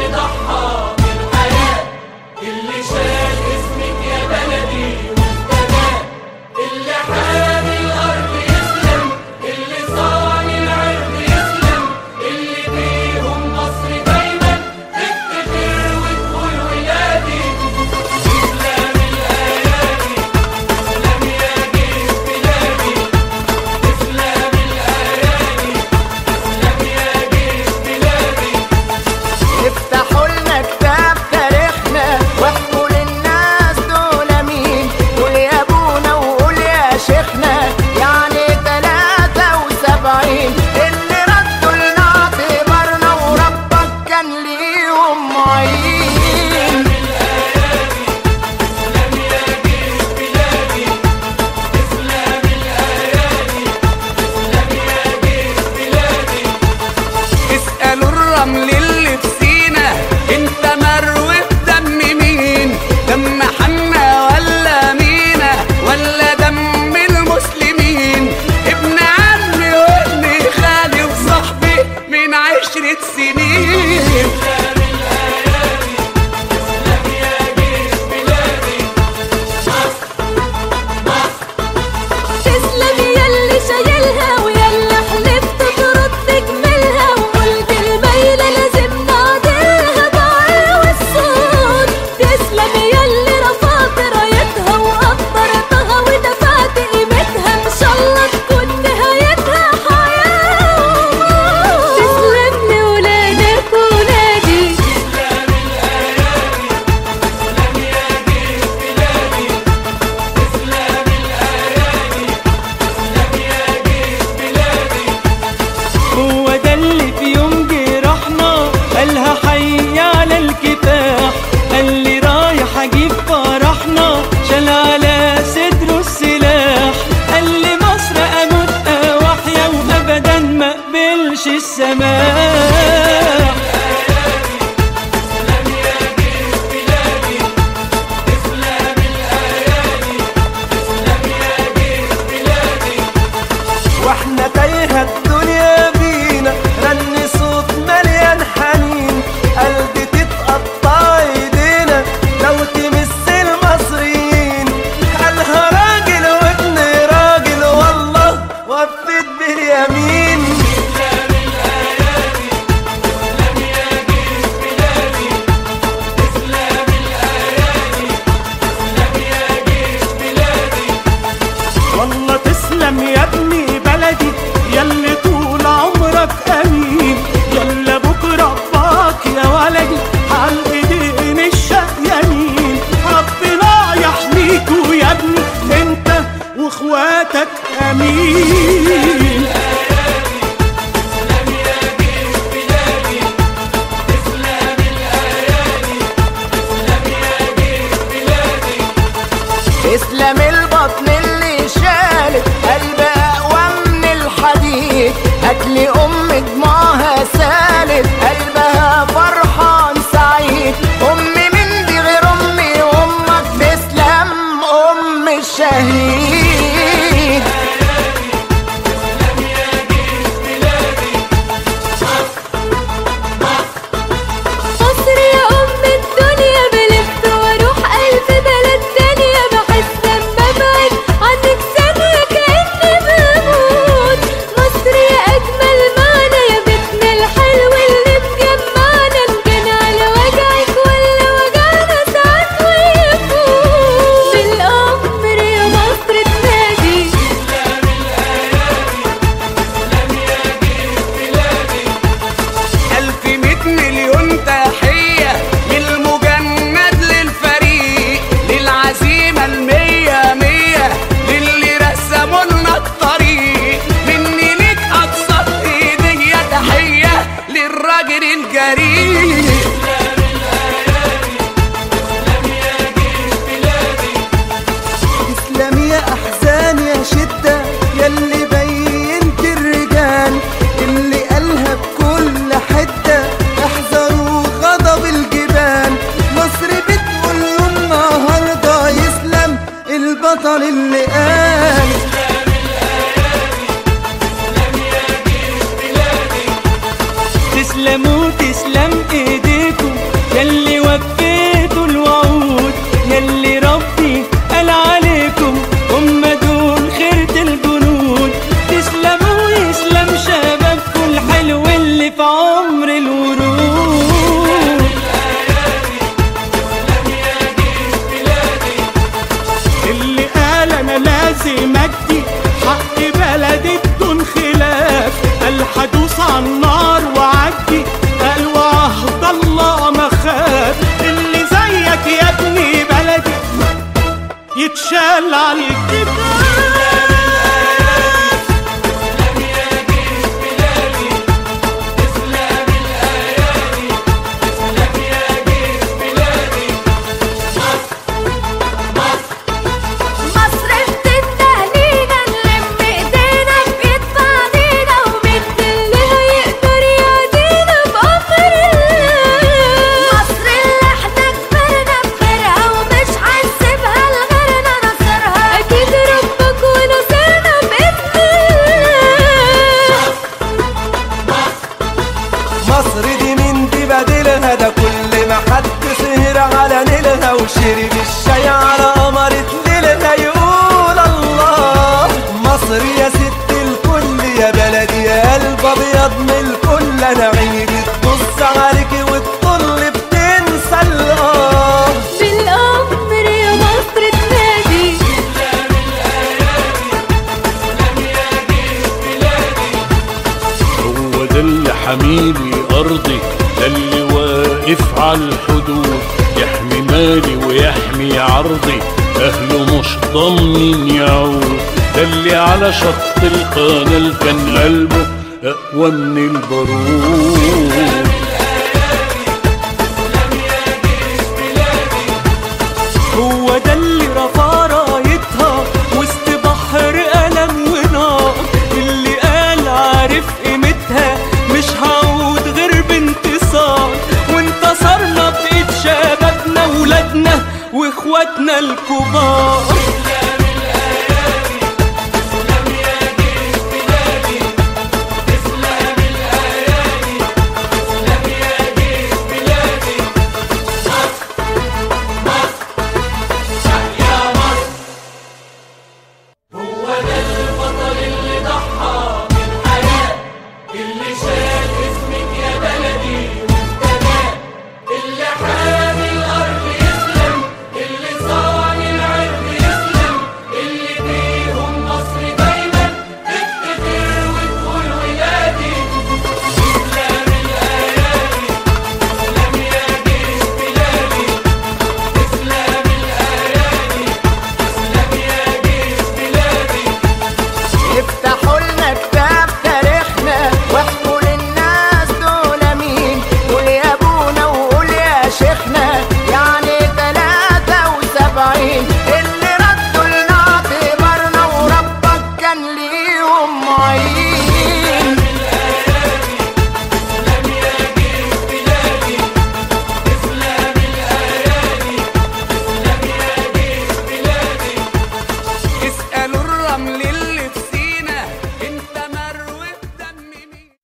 افتحوا لنا كتاب تاريخنا واحكوا للناس دول مين قول يا ابونا وقول يا شيخنا يعني تلاتة وسبعين اللي ردوا لنا اعتبارنا وربك كان ليهم معين اسألوا الرمل اللي في سينا انت مروي بدم مين دم حنا ولا مينا ولا دم المسلمين ابن عمي وابن خالي وصاحبي من عشرة سنين تسلم ياللي شايلها ويلا حلفت ترد تكملها وقلت الميلة لازم نعدلها بعقل والصوت تسلم ياللي رفعت رايتها وقدرتها ودفعت قيمتها ان شاء الله تكون نهايتها حياة وموت تسلم لولادك ولادي هو ده اللي في يوم جرحنا قالها حي على الكفاح قال لي رايح اجيب فرحنا شال على صدره السلاح قال لي مصر اموت واحيا وابدا ما اقبلش السماح واحنا تايهة الدنيا بينا غني صوت مليان حنين قلبي تتقطع ايدينا لو تمس المصريين قالها راجل وابن راجل والله وفت باليمين والله تسلم يا ابني بلدي ياللي طول عمرك امين يلا بكره باك يا ولدي على ايدين الشقيانين ربنا يحميكوا يا ابني انت واخواتك امين اسلام البطن اللي شالت قلب اقوى من الحديد هاتلي ام دموعها سالت قلبها فرحان سعيد امي من دي غير امي امك تسلم ام الشهيد مصر يا أم الدنيا بلف وأروح ألف بلد تانية بحس لما أبعد عنك ثانية كأني بموت مصر يا أجمل معنى يا بيتنا الحلو اللي مجمعنا إن كان على وجعك ولا وجعنا ساعات ويفوت بالأمر يا مصر تنادي ألف مية مليون تحية من المجند للفريق للعزيمة المية مية للي رسموا لنا الطريق مني ليك أقصى إيديا تحية للراجل الجريء تسلم يا احزان يا شده ياللي بينت الرجال اللي قالها بكل حته احذروا غضب الجبال مصر بتقول له النهارده يسلم البطل اللي قال تسلموا تسلم ايديكم يا بلدي يا قلب ابيض من الكل انا عيني بتبص عليكي وتطل بتنسى الاه بالأمر يا مصر تنادي هو ده اللي حميلي أرضي ده اللي واقف على الحدود يحمي مالي ويحمي عرضي أهله مش ضامنين يعود ده اللي على شط القناة كان قلبه أقوى من البارود هو ده اللي رفع رايتها وسط بحر ألم ونار اللي قال عارف قيمتها مش هعود غير بانتصار وانتصرنا بإيد شبابنا ولادنا واخواتنا الكبار